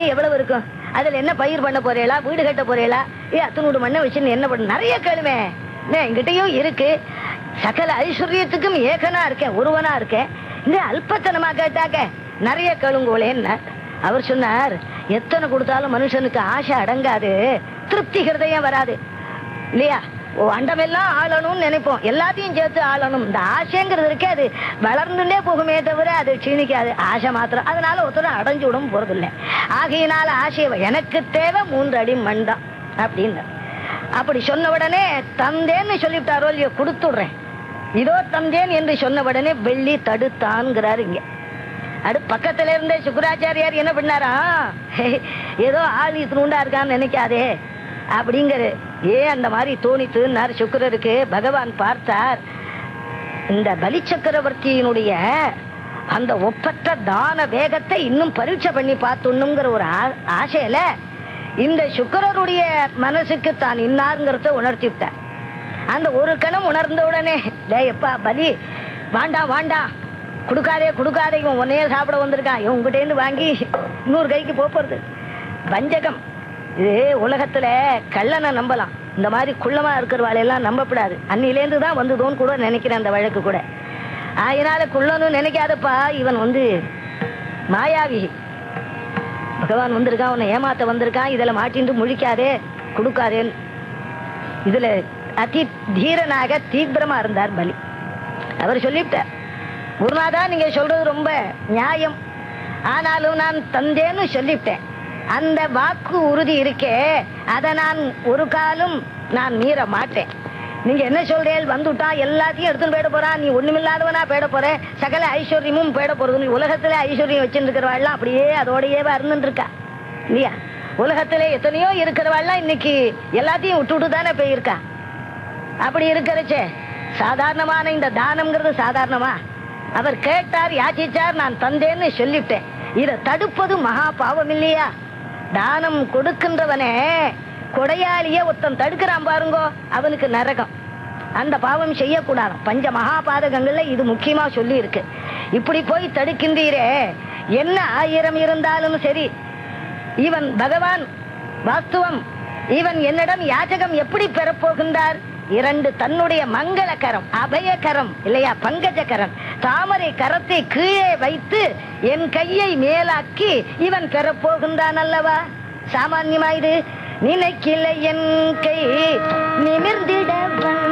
எவ்வளவு இருக்கும் அதுல என்ன பயிர் பண்ண போறீங்களா வீடு கட்ட போறீங்களா ஏ அத்தனோடு மண்ணை வச்சு நீ என்ன பண்ண நிறைய கேளுமே என்ன என்கிட்டயும் இருக்கு சகல ஐஸ்வர்யத்துக்கும் ஏகனா இருக்கேன் ஒருவனா இருக்கேன் இந்த அல்பத்தனமா கேட்டாக்க நிறைய கேளுங்கோளேன்னு அவர் சொன்னார் எத்தனை கொடுத்தாலும் மனுஷனுக்கு ஆசை அடங்காது திருப்தி ஹிருதயம் வராது இல்லையா ஓ அண்டமெல்லாம் ஆளணும்னு நினைப்போம் எல்லாத்தையும் சேர்த்து ஆளணும் இந்த ஆசைங்கிறது இருக்கே அது வளர்ந்துட்டே போகுமே தவிர அது க்ஷீணிக்காது ஆசை மாத்திரம் அதனால ஒருத்தரும் அடைஞ்சு விடும் போறதில்லை ஆகையினால ஆசையை எனக்கு தேவை மூன்று அடி மண் தான் அப்படின்னு அப்படி சொன்ன உடனே தந்தேன்னு சொல்லிவிட்டாரோ இல்லையோ கொடுத்துடுறேன் இதோ தந்தேன் என்று சொன்ன உடனே வெள்ளி தடுத்தான்ங்கிறாரு இங்க அடு பக்கத்துல இருந்தே சுக்கராச்சாரியார் என்ன பண்ணாரா ஏதோ ஆள் இத்தினுண்டா இருக்கான்னு நினைக்காதே அப்படிங்கிற ஏன் அந்த மாதிரி தோணித்துன்னார் சுக்கரருக்கு பகவான் பார்த்தார் இந்த பலி சக்கரவர்த்தியினுடைய அந்த ஒப்பற்ற தான வேகத்தை இன்னும் பரீட்சை பண்ணி பார்த்துண்ணுங்கிற ஒரு ஆ- ஆசையில இந்த சுக்கரருடைய மனசுக்கு தான் இன்னாருங்கிறத உணர்த்தி விட்டார் அந்த ஒரு கணம் உணர்ந்த உடனே டேய் எப்பா பலி வாண்டாம் வாண்டாம் கொடுக்காதே கொடுக்காதே இவன் உன்னையே சாப்பிட வந்திருக்கான் இவன் உங்ககிட்ட இருந்து வாங்கி இன்னொரு கைக்கு போப் போறது வஞ்சகம் இது உலகத்துல கள்ளனை நம்பலாம் இந்த மாதிரி குள்ளமா இருக்கிறவாளையெல்லாம் நம்பப்படாது அன்னிலேருந்து தான் வந்ததோன்னு கூட நினைக்கிறேன் அந்த வழக்கு கூட அதனால குள்ளனும் நினைக்காதப்பா இவன் வந்து மாயாவி பகவான் வந்திருக்கான் உன்னை ஏமாத்த வந்திருக்கான் இதுல மாட்டின்று முழிக்காதே கொடுக்காதேன்னு இதுல அதி தீரனாக தீவிரமா இருந்தார் பலி அவர் சொல்லிவிட்டார் குருநாதா நீங்க சொல்றது ரொம்ப நியாயம் ஆனாலும் நான் தந்தேன்னு சொல்லிவிட்டேன் அந்த வாக்கு உறுதி இருக்கே அதை நான் ஒரு காலும் நான் மீற மாட்டேன் நீங்க என்ன சொல்றேன் வந்துட்டா எல்லாத்தையும் எடுத்துன்னு போயிட போறான் நீ ஒண்ணுமில்லாதவனா போயிட போற சகல ஐஸ்வர்யமும் போயிட போறது நீ உலகத்துல ஐஸ்வர்யம் வச்சுருக்கிறவாள்லாம் அப்படியே அதோடயே இருந்துட்டு இருக்கா இல்லையா உலகத்துல எத்தனையோ இருக்கிறவாள்லாம் இன்னைக்கு எல்லாத்தையும் விட்டு விட்டு தானே போயிருக்கா அப்படி இருக்கிறச்சே சாதாரணமான இந்த தானம்ங்கிறது சாதாரணமா அவர் கேட்டார் யாச்சிச்சார் நான் தந்தேன்னு சொல்லிவிட்டேன் இதை தடுப்பது மகா பாவம் இல்லையா தானம் கொடுக்கின்றவனே கொடையாளிய ஒருத்தன் தடுக்கிறான் பாருங்கோ அவனுக்கு நரகம் அந்த பாவம் செய்யக்கூடாது பஞ்ச மகாபாதகங்கள்ல இது முக்கியமா சொல்லி இருக்கு இப்படி போய் தடுக்கின்றீரே என்ன ஆயிரம் இருந்தாலும் சரி இவன் பகவான் வாஸ்துவம் இவன் என்னிடம் யாச்சகம் எப்படி பெறப்போகின்றார் இரண்டு தன்னுடைய மங்களகரம் அபயகரம் இல்லையா பங்கஜகரம் தாமரை கரத்தை கீழே வைத்து என் கையை மேலாக்கி இவன் பெறப்போகின்றான் அல்லவா சாமான்யமா இது நினைக்கில என் கை நிமிர்ந்திட